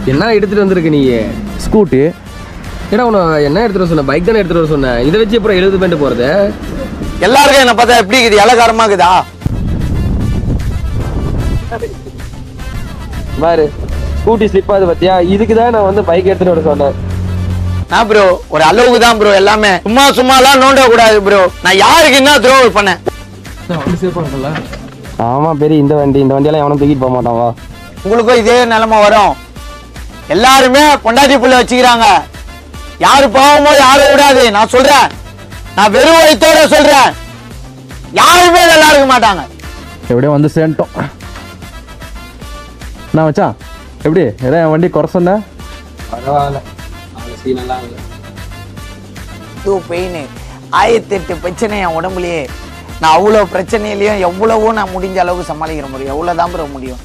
என்ன எடுத்துட்டு வந்திருக்க நீ ஸ்கூட்டி ஏடா உன என்ன எடுத்துட்டு வர சொன்ன பைக் தானே எடுத்துட்டு வர சொன்னேன் இதை வச்சு அப்புறம் எழுபது பேண்ட் போறது எல்லாருக்கும் என்ன பார்த்தா எப்படி இருக்குது இலகாரமா இருக்குதா பாரு ஸ்கூட்டி ஸ்லிப் ஆகுது பாத்தியா இதுக்கு தான் நான் வந்து பைக் எடுத்துட்டு வர சொன்னேன் நான் ப்ரோ ஒரு அளவுக்கு தான் ப்ரோ எல்லாமே சும்மா சும்மாலாம் நோண்ட கூடாது ப்ரோ நான் யாருக்கு என்ன துரோகம் பண்ணேன் ஆமா பெரிய இந்த வண்டி இந்த வண்டியெல்லாம் எவனும் தூக்கிட்டு போக மாட்டான் வா உங்களுக்கும் இதே நிலைமை வரும் எல்லாருமே பொண்டாட்டி புள்ள வச்சுக்கிறாங்க யாரு போகுமோ யாரும் விடாது நான் சொல்றேன் நான் வெறும் வயித்தோட சொல்றேன் யாருமே நல்லா இருக்க மாட்டாங்க எப்படியோ வந்து சேர்ந்துட்டோம் நான் வச்சான் எப்படி ஏதோ என் வண்டி குறை சொன்னேன் பரவாயில்ல அவளை சீனெல்லாம் இல்லை இது பெயின் ஆயிரத்தெட்டு பிரச்சனை என் உடம்புலயே நான் அவ்வளோ பிரச்சனையிலையும் எவ்வளவோ நான் முடிஞ்ச அளவுக்கு சமாளிக்கிற முடியும் எவ்வளோதான் ப்ரோ முடியும்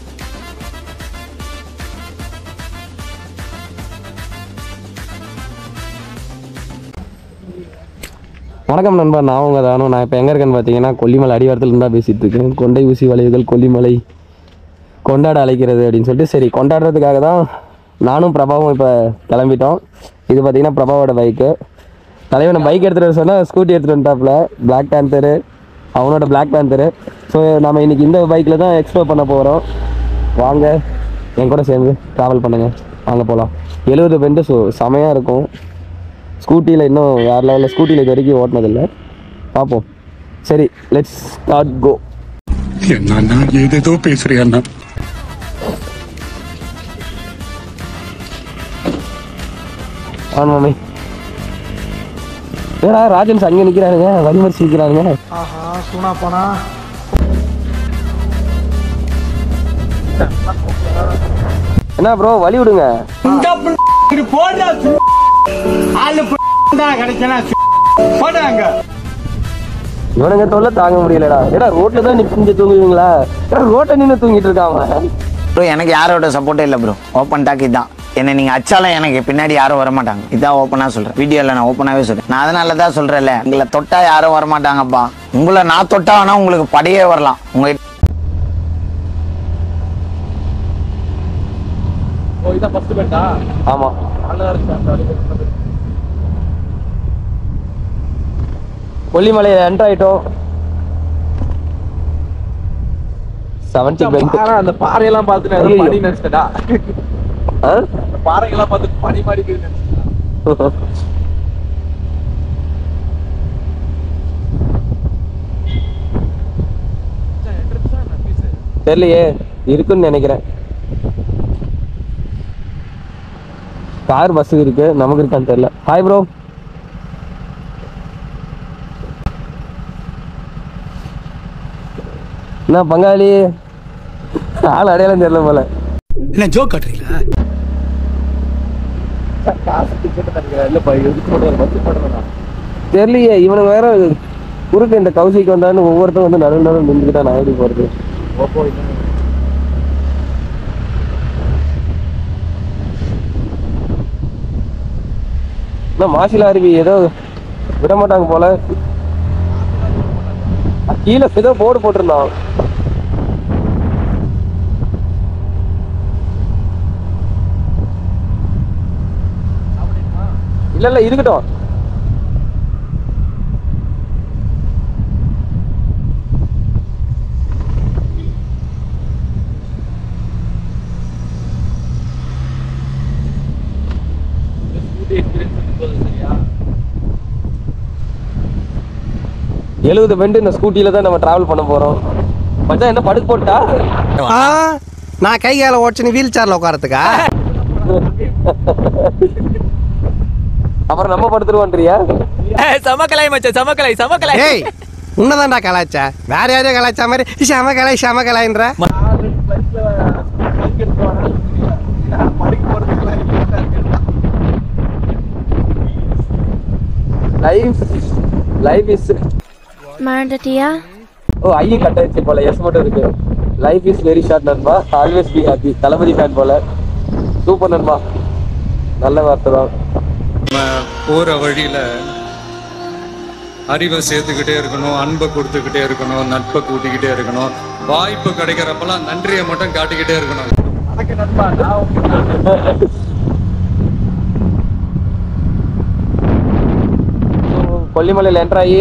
வணக்கம் நண்பா நான் உங்க தானோ நான் இப்போ எங்கே இருக்கேன்னு பார்த்தீங்கன்னா கொல்லிமலை அடிவாரத்தில் இருந்தா பேசிட்டு இருக்கேன் கொண்டை ஊசி வளைவுகள் கொல்லிமலை கொண்டாட அழைக்கிறது அப்படின்னு சொல்லிட்டு சரி கொண்டாடுறதுக்காக தான் நானும் பிரபாவும் இப்போ கிளம்பிட்டோம் இது பார்த்தீங்கன்னா பிரபாவோட பைக்கு தலைவனை பைக் எடுத்துகிட்டு வர சொன்னால் ஸ்கூட்டி எடுத்துகிட்டு வந்துட்டாப்புல பிளாக் பேந்தரு அவனோட பிளாக் பேந்தரு ஸோ நம்ம இன்னைக்கு இந்த பைக்கில் தான் எக்ஸ்ப்ளோர் பண்ண போகிறோம் வாங்க என் கூட சேர்ந்து ட்ராவல் பண்ணுங்க வாங்க போகலாம் எழுபது பெண்டு ஸோ செமையாக இருக்கும் ஸ்கூட்டியில் இன்னும் வேறு லெவலில் ஸ்கூட்டியில் இது வரைக்கும் ஓட்டினதில்லை பார்ப்போம் சரி லெட்ஸ் ஸ்டார்ட் கோ என்னண்ணா ஏதேதோ பேசுறியா அண்ணா ஆன் மாமி ஏடா ராஜன்ஸ் அங்கே நிற்கிறானுங்க வழிமறிச்சு நிற்கிறானுங்க ஆஹா சூனா போனா என்ன ப்ரோ வழி விடுங்க இவனுங்க தொல்லை தாங்க முடியலடா ஏடா ரோட்ல தான் நிற்க தூங்குவீங்களா ஏடா ரோட்டை நின்று தூங்கிட்டு இருக்காங்க ப்ரோ எனக்கு யாரோட சப்போர்ட்டும் இல்லை ப்ரோ ஓப்பன் டாக் இதுதான் என்ன நீங்க அச்சாலும் எனக்கு பின்னாடி யாரும் வர மாட்டாங்க இதான் ஓப்பனா சொல்றேன் வீடியோல நான் ஓப்பனாவே சொல்றேன் நான் அதனால தான் சொல்றேன்ல உங்களை தொட்டா யாரும் வர மாட்டாங்கப்பா உங்களை நான் தொட்டா வேணா உங்களுக்கு படையே வரலாம் உங்க ஆமா கொல்லிமலையில என்டர் ஆயிட்டோம் செவன்டி பெல்ட் அந்த பாறையெல்லாம் பார்த்து நான் ஏதோ ஐயையோ. பனி நினைச்சிட்டா பாறைகள்லாம் பார்த்து பனி மாடி போய் நினைச்சிட்டேன் தெரியலையே இருக்குன்னு நினைக்கிறேன் கார் பஸ் இருக்கு நமக்கு இருக்கான்னு தெரியல ஹாய் ப்ரோ என்ன பங்காளி ஆள் அடையாளம் தெரியல போல என்ன ஜோக் காட்டுறீங்களா தெரியலையே இவனுக்கு வேற குறுக்கு இந்த கௌசிக்கு வந்தான்னு ஒவ்வொருத்தரும் வந்து நடுவு நடுவு நின்றுக்கிட்டா நான் எப்படி போறது என்ன மாசில அருவி ஏதோ விட மாட்டாங்க போல கீழே ஏதோ போர்டு போட்டிருந்தான் இல்ல இல்ல இருக்கட்டும் எழுபது பெண்டு இந்த ஸ்கூட்டில தான் நம்ம டிராவல் பண்ண போறோம் மச்சான் என்ன படுக்க போட்டா நான் கை கால ஓடிச்சு வீல் சேர்ல உட்காரத்துக்கா அப்புறம் நம்ம படுத்துருவோன்றியா சமக்கலை மச்சான் சமக்கலை சமக்கலை ஏய் உன்னதான்டா கலாய்ச்சா வேற யாரையும் கலாய்ச்சா மாதிரி சம கலாய் சம கலாயின்ற லைஃப் லைஃப் இஸ் மறந்துட்டியா ஓ ஐயே கட் ஆயிடுச்சு போல எஸ் மட்டும் இருக்கு லைஃப் இஸ் வெரி ஷார்ட் நண்பா always be happy Thalapathy fan போல சூப்பர் நண்பா நல்ல வார்த்தை தான் நம்ம போற வழியில அறிவை சேர்த்துக்கிட்டே இருக்கணும் அன்பை கொடுத்துக்கிட்டே இருக்கணும் நட்பை கூட்டிக்கிட்டே இருக்கணும் வாய்ப்பு கிடைக்கிறப்பெல்லாம் நன்றியை மட்டும் காட்டிக்கிட்டே இருக்கணும் ஓகே நண்பா நான் ஓகே கொல்லிமலையில் என்ட்ராகி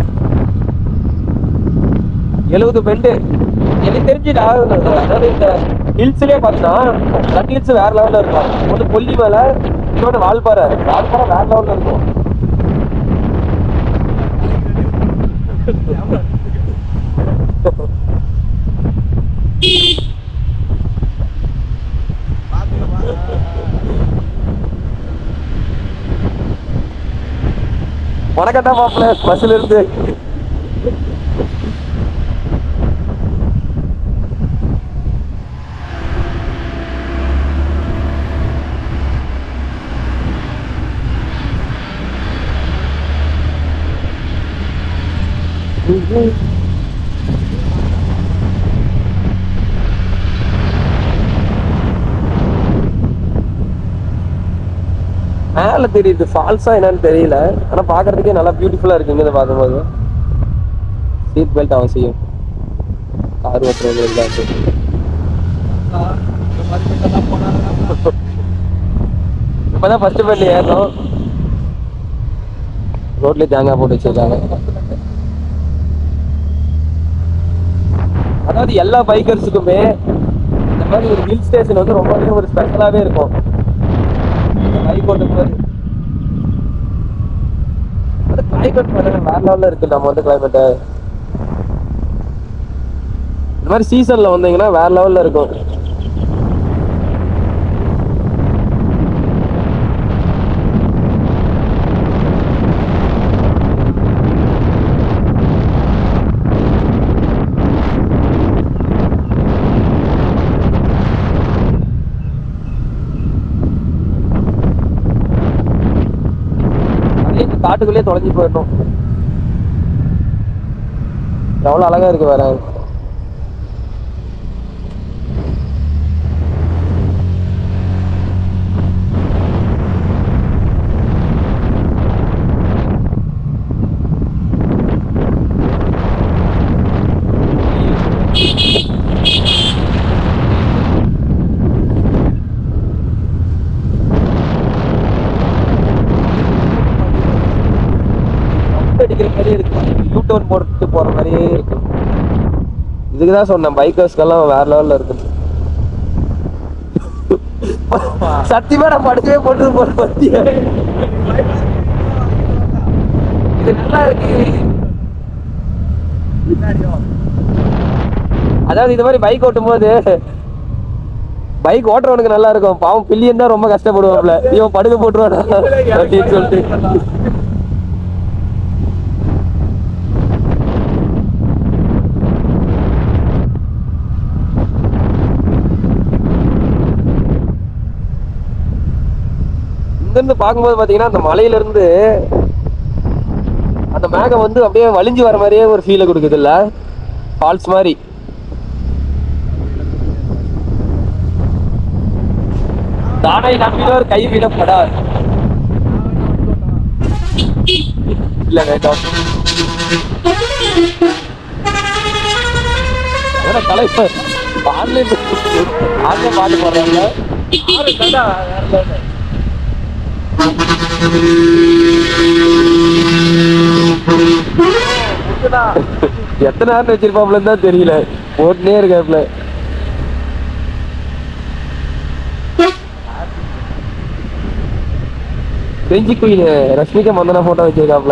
எழுபது பெண்டு எனக்கு தெரிஞ்சுடா அதாவது இந்த ஹில்ஸ்லயே பார்த்தா ரெண்டு ஹில்ஸ் வேற லெவல்ல இருக்கும் ஒன்று கொல்லிமலை இன்னொன்று வால்பாறை வால்பாறை வேற லெவல்ல இருக்கும் உனக்கட்டா மாப்பிள்ள பஸ்ல இருந்து மேல தெரியுது ஃபால்ஸா என்னன்னு தெரியல ஆனா பாக்குறதுக்கே நல்லா பியூட்டிஃபுல்லா இருக்கு இங்க பார்க்கும்போது சீட் பெல்ட் அவசியம் கார் ஓட்டுறவங்களுக்கு தான் இருக்கு. இப்பதான் ஃபர்ஸ்ட் பெல்ட் ஏறணும் ரோட்லயே தேங்காய் போட்டு வச்சிருக்காங்க அதாவது எல்லா பைக்கர்ஸுக்குமே இந்த மாதிரி ஒரு ஹில் ஸ்டேஷன் வந்து ரொம்பவே ஒரு ஸ்பெஷலாவே இருக்கும் பைக் ஓட்டும் போது கிளைமேட் பாருங்க வேற லெவல்ல இருக்கு நம்ம வந்து கிளைமேட் இந்த மாதிரி சீசன்ல வந்தீங்கன்னா வேற லெவல்ல இருக்கும் அப்படியே இந்த காட்டுக்குள்ளேயே தொலைஞ்சு போயிடணும் எவ்வளவு அழகா இருக்கு வேற பம்ப் அடிக்கிற மாதிரியே இருக்கு யூ டர்ன் போட்டு போற மாதிரியே இருக்கு இதுக்கு தான் சொன்னேன் பைக்கர்ஸ்க்கெல்லாம் வேற லெவல்ல இருக்கு சத்தியமா நான் படுக்கவே போட்டு போற பத்தியா இது நல்லா இருக்கு அதாவது இது மாதிரி பைக் ஓட்டும் போது பைக் ஓட்டுறவனுக்கு நல்லா இருக்கும் பாவம் பில்லியன் தான் ரொம்ப கஷ்டப்படுவாப்ல இவன் படுக்க போட்டுருவானா அப்படின்னு சொல்லிட்டு இங்கிருந்து பார்க்கும்போது பாத்தீங்கன்னா அந்த மலையில இருந்து அந்த மேகம் வந்து அப்படியே வலிஞ்சு வர மாதிரியே ஒரு ஃபீலை கொடுக்குது இல்ல ஃபால்ஸ் மாதிரி தானை நம்பினோர் கைவிடப்படார் இல்ல வேண்டாம் ஏன்னா தலைவர் ஆன்லைன் ஆன்லைன் பாட்டு பாடுறாங்க ஆறு கடை வேற level. எத்தனை நேரம் வச்சிருப்பாப்லன்னு தான் தெரியல போட்டுனே இருக்காப்ல bench queen Rashmika Mandanna photo வச்சிருக்காப்ல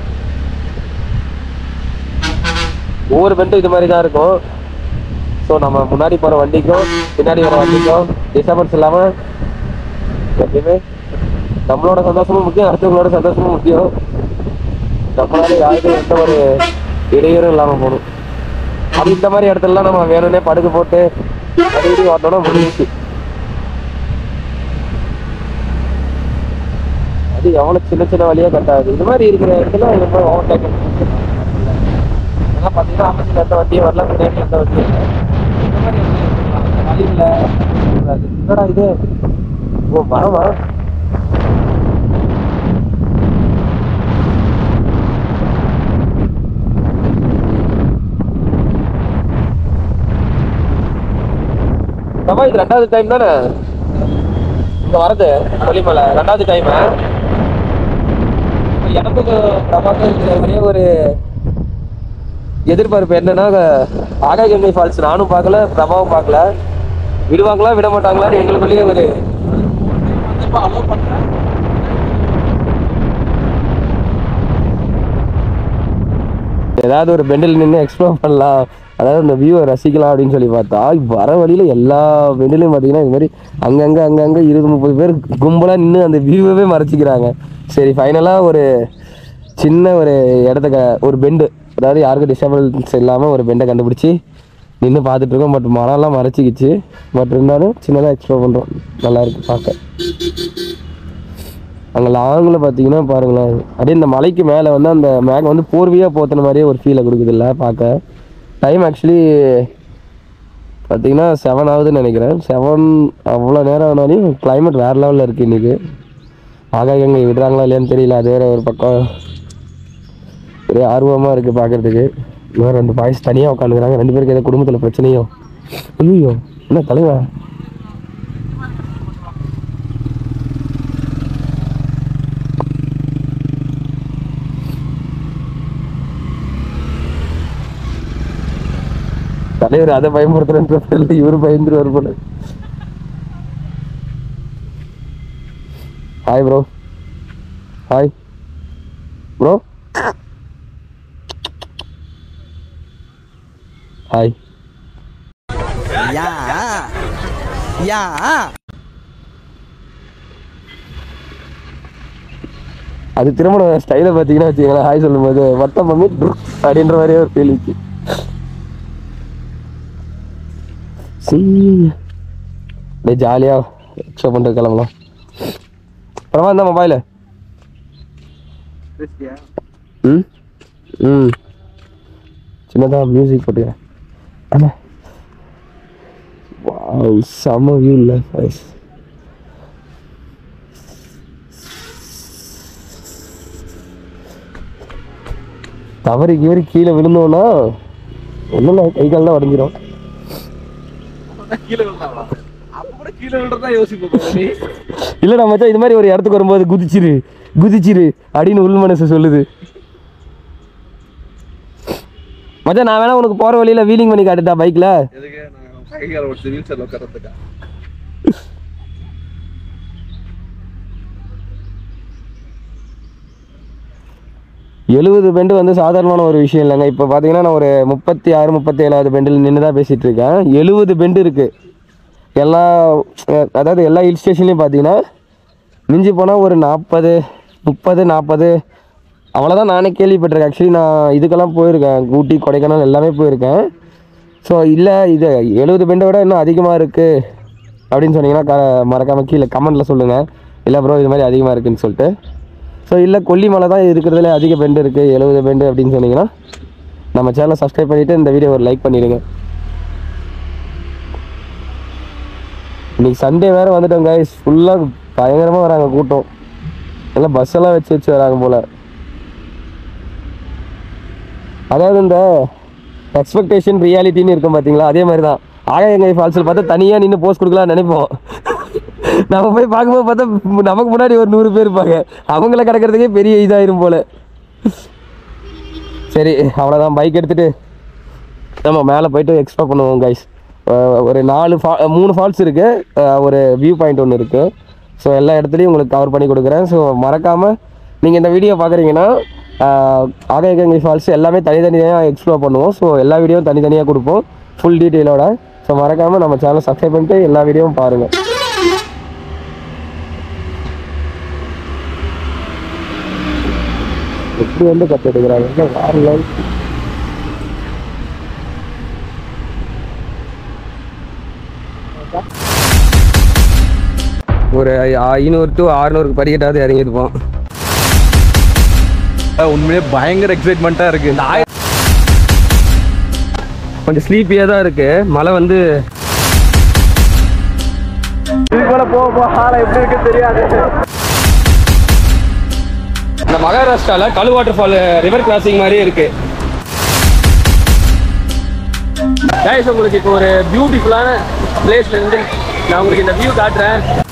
ஒவ்வொரு பெண்டும் இது மாதிரி தான் இருக்கும் ஸோ நம்ம முன்னாடி போற வண்டிக்கும் பின்னாடி வர வண்டிக்கும் டிஸ்டர்பன்ஸ் இல்லாம எப்பயுமே நம்மளோட சந்தோஷமும் முக்கியம் அடுத்தவங்களோட சந்தோஷமும் முக்கியம் நம்மளால யாருக்கும் எந்த ஒரு இடையூறும் இல்லாம போகணும் அது இந்த மாதிரி இடத்துலலாம் நம்ம வேணும்னே படுக்க போட்டு அடிக்கடி ஓட்டோம்னா முடிஞ்சிச்சு அது எவ்வளவு சின்ன சின்ன வழியா கட்டாது இது மாதிரி இருக்கிற இடத்துல இந்த மாதிரி ஓவர் டேக் இதெல்லாம் பார்த்தீங்கன்னா ஆப்போசிட் எந்த வண்டியும் வரல பின்னாடி எந்த வண்டியும் இல்லை இந்த மாதிரி இடத்துல அந்த வழி இல்லை அது என்னடா இது ஓ மரமா தப்பா இது ரெண்டாவது டைம் தானே இங்க வரது கொல்லிமலை ரெண்டாவது டைம் எனக்கு பிரபாகர் இருக்கிற மாதிரியே ஒரு எதிர்பார்ப்பு என்னன்னா ஆகாகங்கை ஃபால்ஸ் நானும் பார்க்கல பிரபாவும் பார்க்கல விடுவாங்களா விட மாட்டாங்களான்னு எங்களுக்குள்ளேயே ஒரு ஏதாவது ஒரு பெண்டில் நின்று எக்ஸ்ப்ளோர் பண்ணலாம் அதாவது அந்த வியூவை ரசிக்கலாம் அப்படின்னு சொல்லி பார்த்தா வர வழியில எல்லா பெண்டிலையும் பார்த்தீங்கன்னா இது மாதிரி அங்கங்கே அங்கங்கே இருபது முப்பது பேர் கும்பலாக நின்று அந்த வியூவே மறைச்சிக்கிறாங்க சரி ஃபைனலாக ஒரு சின்ன ஒரு இடத்த க- ஒரு பெண்டு அதாவது யாருக்கும் டிஸ்டர்பன்ஸ் இல்லாமல் ஒரு பெண்டை கண்டுபிடிச்சி நின்று பார்த்துட்டு இருக்கோம் பட் மரம்லாம் மறைச்சிக்கிச்சு பட் இருந்தாலும் சின்னதாக எக்ஸ்ப்ளோர் பண்ணுறோம் நல்லா இருக்கு பார்க்க அங்கே லாங்கில் பார்த்தீங்கன்னா பாருங்களேன் அப்படியே இந்த மலைக்கு மேலே வந்து அந்த மேகம் வந்து போர்வையாக போத்துன மாதிரியே ஒரு ஃபீலை கொடுக்குதுல்ல பார்க்க டைம் ஆக்சுவலி பார்த்தீங்கன்னா செவன் ஆகுதுன்னு நினைக்கிறேன் செவன் அவ்வளோ நேரம் ஆனாலும் climate வேறு லெவலில் இருக்குது இன்றைக்கி ஆகாயங்க விடுறாங்களா இல்லையான்னு தெரியல அது வேறு ஒரு பக்கம் ஒரே ஆர்வமாக இருக்குது பார்க்குறதுக்கு இன்னும் ரெண்டு பாய்ஸ் தனியாக உட்காந்துக்கிறாங்க ரெண்டு பேருக்கு ஏதோ குடும்பத்தில் பிரச்சனையோ ஐயோ என்ன தலைவா தலைவர் அதை பயன்படுத்துறேன்ற பேர்ல இவரு பயந்துருவார் போல hi bro hi bro hi அது திருமண ஸ்டைலை பார்த்தீங்கன்னா வச்சுக்கோங்களேன் ஹாய் சொல்லும்போது வட்டம் பண்ணி டுர் அப்படின்ற மாதிரியே ஒரு ஃபீல் இருக்கு அப்படியே ஜாலியாக எக்ஸ்ட்ரா பண்ணிட்டு கிளம்பலாம் அப்புறமா இந்த மொபைலு ம் ம் சின்னதாக மியூசிக் போட்டுக்கிறேன் ஆமாம் வாவ் செம்ம வியூ இல்லை நைஸ் தவறி கீறி கீழே விழுந்தோன்னா ஒன்றும் இல்லை கை கால்லாம் உடஞ்சிரும் கீழே விழுந்தாங்களா அப்ப கூட கீழே விழுறதா யோசிப்போம் நீ இல்லடா மச்சான் இது மாதிரி ஒரு இடத்துக்கு வரும்போது குதிச்சிரு குதிச்சிரு அப்படின்னு உள் மனசு சொல்லுது மச்சான் நான் வேணா உனக்கு போற வழியில வீலிங் பண்ணி காட்டுதா பைக்ல எதுக்கு நான் கை கால ஓடிச்சு வீல் சேர்ல உட்காரத்துக்கா எழுபது பெண்டு வந்து சாதாரணமான ஒரு விஷயம் இல்லைங்க இப்போ பார்த்தீங்கன்னா நான் ஒரு முப்பத்தி ஆறு முப்பத்தி ஏழாவது பெண்டில் நின்று தான் பேசிகிட்டு இருக்கேன் எழுபது பெண்டு இருக்குது எல்லா அஹ், அதாவது எல்லா ஹில் ஸ்டேஷன்லையும் பார்த்தீங்கன்னா மிஞ்சி போனால் ஒரு நாற்பது முப்பது நாற்பது அவ்வளோதான் நானே கேள்விப்பட்டிருக்கேன் ஆக்சுவலி நான் இதுக்கெல்லாம் போயிருக்கேன் ஊட்டி கொடைக்கானல் எல்லாமே போயிருக்கேன் ஸோ இல்லை இது எழுபது பெண்டை விட இன்னும் அதிகமாக இருக்குது அப்படின்னு சொன்னீங்கன்னா க மறக்காமல் கீழே கமெண்ட்டில் சொல்லுங்கள் இல்லை ப்ரோ இது மாதிரி அதிகமாக இருக்குன்னு சொல்லிட்டு ஸோ இல்லை கொல்லிமலை தான் இருக்கிறதுல அதிக பெண்டு இருக்குது எழுபது பெண்டு அப்படின்னு சொன்னீங்கன்னா நம்ம சேனலை சப்ஸ்கிரைப் பண்ணிவிட்டு இந்த வீடியோ ஒரு லைக் பண்ணிடுங்க இன்னைக்கு சண்டே வேறு வந்துட்டோம் கைஸ் ஃபுல்லாக பயங்கரமாக வராங்க கூட்டம் எல்லாம் பஸ் எல்லாம் வச்சு வச்சு வராங்க போல் அதாவது இந்த எக்ஸ்பெக்டேஷன் ரியாலிட்டின்னு இருக்கும் பார்த்தீங்களா அதே மாதிரி தான் ஆகாயங்கை ஃபால்ஸில் பார்த்தா தனியாக நின்று போஸ்ட் கொடுக்கலாம்னு நினைப்போம் நம்ம போய் பார்க்கும்போது பார்த்தா நமக்கு முன்னாடி ஒரு நூறு பேர் இருப்பாங்க அவங்கள கிடக்கிறதுக்கே பெரிய இதாயிரும் போல சரி அவ்வளோதான் பைக் எடுத்துகிட்டு நம்ம மேலே போயிட்டு எக்ஸ்ப்ளோர் பண்ணுவோம் கைஸ் ஒரு நாலு ஃபா மூணு ஃபால்ஸ் இருக்குது ஒரு வியூ பாயிண்ட் ஒன்று இருக்குது ஸோ எல்லா இடத்துலையும் உங்களுக்கு கவர் பண்ணி கொடுக்குறேன் ஸோ மறக்காமல் நீங்கள் இந்த வீடியோ பார்க்குறீங்கன்னா ஆகாயகங்கை ஃபால்ஸ் எல்லாமே தனித்தனியாக எக்ஸ்ப்ளோர் பண்ணுவோம் ஸோ எல்லா வீடியோவும் தனித்தனியாக கொடுப்போம் ஃபுல் டீட்டெயிலோட ஸோ மறக்காமல் நம்ம சேனலை சப்ஸ்கிரைப் பண்ணிட்டு எல்லா வீடியோவும் பாருங்கள் எப்படி வந்து கற்று எடுக்கிறாங்க இல்லை வேறு level. ஒரு ஐநூறு டு அறுநூறுக்கு படிக்கட்டாவது இறங்கிருப்போம் உண்மையிலே பயங்கர எக்ஸைட்மெண்ட்டா இருக்கு இந்த ஆயிரம் கொஞ்சம் ஸ்லீப்பியாக தான் இருக்கு மழை வந்து போக போக ஆளை எப்படி இருக்கு தெரியாது இந்த மகாராஷ்டிரால கழு வாட்டர் ஃபால் ரிவர் கிராசிங் மாதிரி இருக்கு கைஸ் உங்களுக்கு இப்போ ஒரு பியூட்டிஃபுல்லான பிளேஸ்ல இருந்து நான் உங்களுக்கு இந்த வியூ காட்டுறேன்